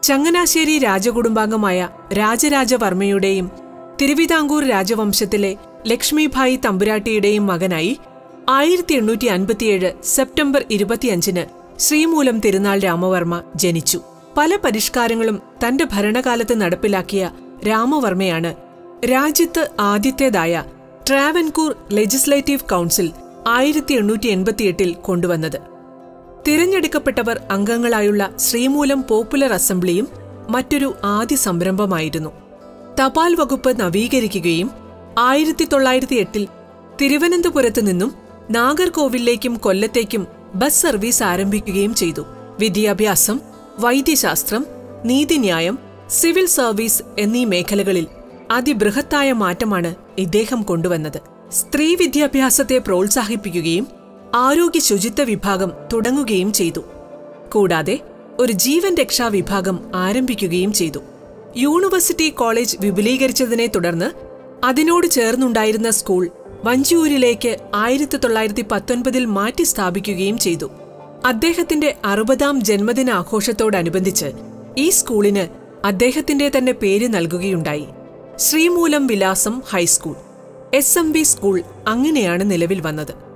ചങ്ങനാശ്ശേരി രാജകുടുംബാംഗമായ രാജരാജവർമ്മയുടെയും തിരുവിതാംകൂർ രാജവംശത്തിലെ ലക്ഷ്മിഭായി തമ്പുരാട്ടിയുടെയും മകനായി ആയിരത്തി എണ്ണൂറ്റി അൻപത്തിയേഴ് സെപ്റ്റംബർ ഇരുപത്തിയഞ്ചിന് ശ്രീമൂലം തിരുനാൾ രാമവർമ്മ ജനിച്ചു പല പരിഷ്കാരങ്ങളും തന്റെ ഭരണകാലത്ത് നടപ്പിലാക്കിയ രാമവർമ്മയാണ് രാജ്യത്ത് ആദ്യത്തേതായ ട്രാവൻകൂർ ലെജിസ്ലേറ്റീവ് കൗൺസിൽ ആയിരത്തി എണ്ണൂറ്റി എൺപത്തിയെട്ടിൽ കൊണ്ടുവന്നത് തിരഞ്ഞെടുക്കപ്പെട്ടവർ അംഗങ്ങളായുള്ള ശ്രീമൂലം പോപ്പുലർ അസംബ്ലിയും മറ്റൊരു ആദ്യ സംരംഭമായിരുന്നു തപാൽ വകുപ്പ് നവീകരിക്കുകയും ആയിരത്തി തൊള്ളായിരത്തി എട്ടിൽ തിരുവനന്തപുരത്ത് നിന്നും നാഗർകോവിലേക്കും കൊല്ലത്തേക്കും ബസ് സർവീസ് ആരംഭിക്കുകയും ചെയ്തു വിദ്യാഭ്യാസം വൈദ്യശാസ്ത്രം നീതിന്യായം സിവിൽ സർവീസ് എന്നീ മേഖലകളിൽ അതിബൃഹത്തായ മാറ്റമാണ് ഇദ്ദേഹം കൊണ്ടുവന്നത് സ്ത്രീ വിദ്യാഭ്യാസത്തെ പ്രോത്സാഹിപ്പിക്കുകയും ആരോഗ്യ ശുചിത്വ വിഭാഗം തുടങ്ങുകയും ചെയ്തു കൂടാതെ ഒരു ജീവൻ രക്ഷാ വിഭാഗം ആരംഭിക്കുകയും ചെയ്തു യൂണിവേഴ്സിറ്റി കോളേജ് വിപുലീകരിച്ചതിനെ തുടർന്ന് അതിനോട് ചേർന്നുണ്ടായിരുന്ന സ്കൂൾ വഞ്ചിയൂരിലേക്ക് ആയിരത്തി തൊള്ളായിരത്തി പത്തൊൻപതിൽ മാറ്റി സ്ഥാപിക്കുകയും ചെയ്തു അദ്ദേഹത്തിന്റെ അറുപതാം ജന്മദിനാഘോഷത്തോടനുബന്ധിച്ച് ഈ സ്കൂളിന് അദ്ദേഹത്തിന്റെ തന്നെ പേര് നൽകുകയുണ്ടായി Sreemoolam Vilasam high school S M B school അങ്ങനെയാണ് നിലവിൽ വന്നത്